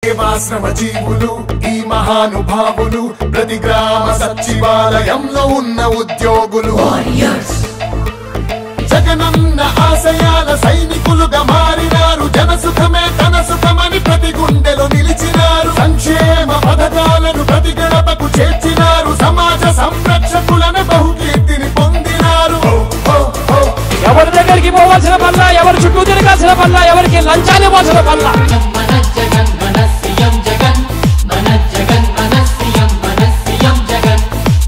సేవాశ్రమ జీవులు ఈ మహానుభావులు ప్రతి గ్రామ సచివాలయంలో ఉన్న ఉద్యోగులు జగనన్న ఆశయాల సైనికులుగా మారినారు జనసుఖమే తన సుఖమని ప్రతి గుండెలో నిలిచినారు సంక్షేమ పథకాలను ప్రతి గడపకు చేర్చినారు సమాజ సంరక్షకులను బహుకీర్తిని పొందినారు హో, హో, హో. ఎవరి దగ్గరికి పోవాల్సిన పనుల ఎవరి చుట్టూ తిరగాల్సిన పనుల ఎవరికి లంచాన్ని ఇవ్వాల్సిన పనుల మన జగన్ మన సీఎం జగన్ మన జగన్ మన సీఎం మన సీఎం జగన్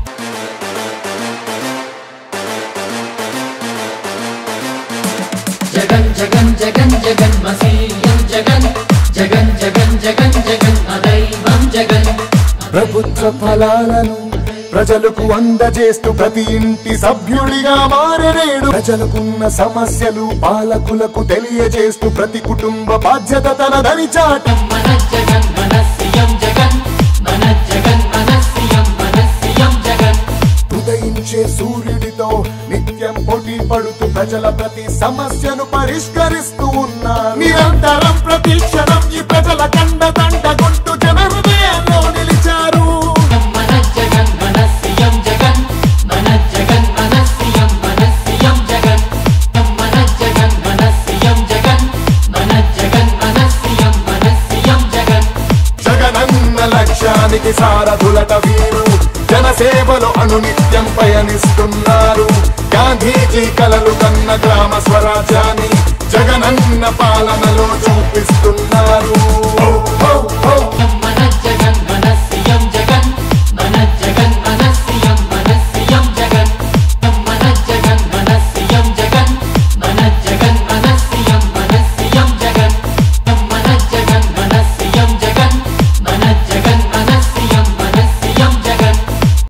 జగన్ జగన్ జగన్ జగన్ మా సీఎం జగన్ జగన్ జగన్ జగన్ జగన్ మా దైవం జగన్ ప్రభుత్వ ఫలాలను ప్రజలకు అందజేస్తూ ప్రతి ఇంటి సభ్యుడిగా మారనేడు ప్రజలకున్న సమస్యలు పాలకులకు తెలియజేస్తూ ప్రతి కుటుంబ బాధ్యత తనదని చాటం మన జగన్ మన సీఎం జగన్ మన జగన్ మన సీఎం మన సీఎం జగన్ ఉదయించే సూర్యుడితో నిత్యం పోటీ పడుతూ ప్రజల ప్రతి సమస్యను పరిష్కరిస్తూ ఉన్నారు నిరంతరం ప్రతి క్షణం ఈ ప్రజల కండదండగుంటూ జన హృదయాల్లో నిలిచారు మన జగన్ మన సీఎం జగన్ మన జగన్ మన సీఎం మన సీఎం జగన్ మన జగన్ మన సీఎం జగన్ మన జగన్ మన సీఎం మన సీఎం జగన్ జగనన్న లక్ష్యానికి సారథులట వీరు జనసేవలో అనునిత్యం పయనిస్తున్నారు గాంధీజీ కలలు కన్న గ్రామ స్వరాజ్యాన్ని జగనన్న పాలనలో చూపిస్తున్నారు